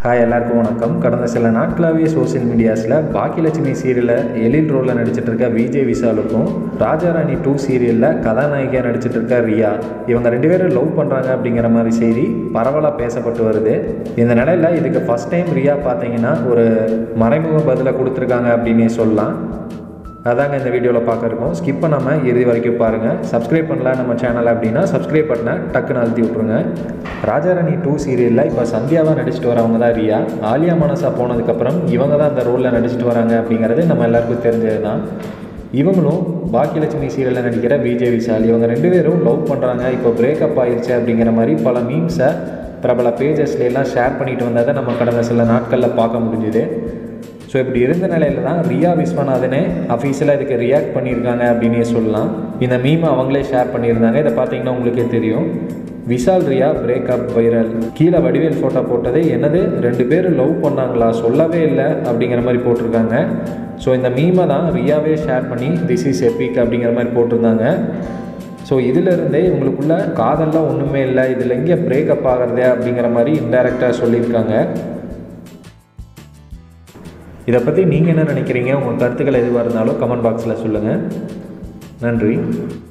hi எல்லாருக்கும் வணக்கம் கடந்த சில நாட்களாகவே சோஷியல் மீடியாஸில் பாக்கியலட்சுமி சீரியலில் எழில் ரோலில் நடிச்சிட்டு இருக்க விஜய் விஷாலுக்கும் ராஜாராணி டூ சீரியலில் கதாநாயகியாக நடிச்சிட்டு இருக்க ரியா இவங்க ரெண்டு பேரும் லவ் பண்ணுறாங்க அப்படிங்கிற மாதிரி செய்தி பரவலாக பேசப்பட்டு வருது இந்த நிலையில் இதுக்கு ஃபஸ்ட் டைம் ரியா பார்த்தீங்கன்னா ஒரு மறைமுக பதிலை கொடுத்துருக்காங்க அப்படின்னே சொல்லலாம் அதாங்க இந்த வீடியோவில் பார்க்க இருக்கோம் ஸ்கிப் பண்ணாமல் இறுதி வரைக்கும் பாருங்கள் சப்ஸ்கிரைப் பண்ணல நம்ம சேனல் அப்படின்னா சப்ஸ்கிரைப் பட்டனை டக்குன்னு அழுத்தி விட்ருங்க ராஜாராணி டூ சீரியலில் இப்போ சந்தியாவாக நடிச்சிட்டு வரவங்க தான் ரியா ஆலியா மனசா போனதுக்கப்புறம் இவங்க தான் அந்த ரோலில் நடிச்சிட்டு வராங்க அப்படிங்கிறது நம்ம எல்லாருக்கும் தெரிஞ்சது தான் இவங்களும் பாக்கியலட்சுமி சீரியலில் நடிக்கிற விஜய் விஷால் இவங்க ரெண்டு பேரும் லவ் பண்ணுறாங்க இப்போ பிரேக்கப் ஆயிருச்சு அப்படிங்கிற மாதிரி பல மீம்ஸை பிரபல பேஜஸ்ல எல்லாம் ஷேர் பண்ணிட்டு வந்ததை நம்ம கடந்த சில நாட்களில் பார்க்க முடிஞ்சுது ஸோ இப்படி இருந்த நிலையில தான் ரியா விஸ்வநாதனே அஃபீஷியலாக இதுக்கு ரியாக்ட் பண்ணியிருக்காங்க அப்படின்னே சொல்லலாம் இந்த மீமை அவங்களே ஷேர் பண்ணியிருந்தாங்க இதை பார்த்தீங்கன்னா உங்களுக்கே தெரியும் விஷால் ரியா பிரேக்கப் வைரல் கீழே வடிவேல் ஃபோட்டோ போட்டதே என்னது ரெண்டு பேரும் லவ் பண்ணாங்களா சொல்லவே இல்லை அப்படிங்கிற மாதிரி போட்டிருக்காங்க ஸோ இந்த மீமை தான் ரியாவே ஷேர் பண்ணி திஸ் இஸ் எப்பிக் அப்படிங்கிற மாதிரி போட்டிருந்தாங்க ஸோ இதிலிருந்தே இவங்களுக்குள்ள காதல்லாம் ஒன்றுமே இல்லை இதில் எங்கே பிரேக்கப் ஆகிறதே அப்படிங்கிற மாதிரி இன்டைரக்டாக சொல்லியிருக்காங்க இதை பற்றி நீங்கள் என்ன நினைக்கிறீங்க உங்கள் கருத்துக்கள் எதுவாக இருந்தாலும் கமெண்ட் பாக்ஸில் சொல்லுங்கள் நன்றி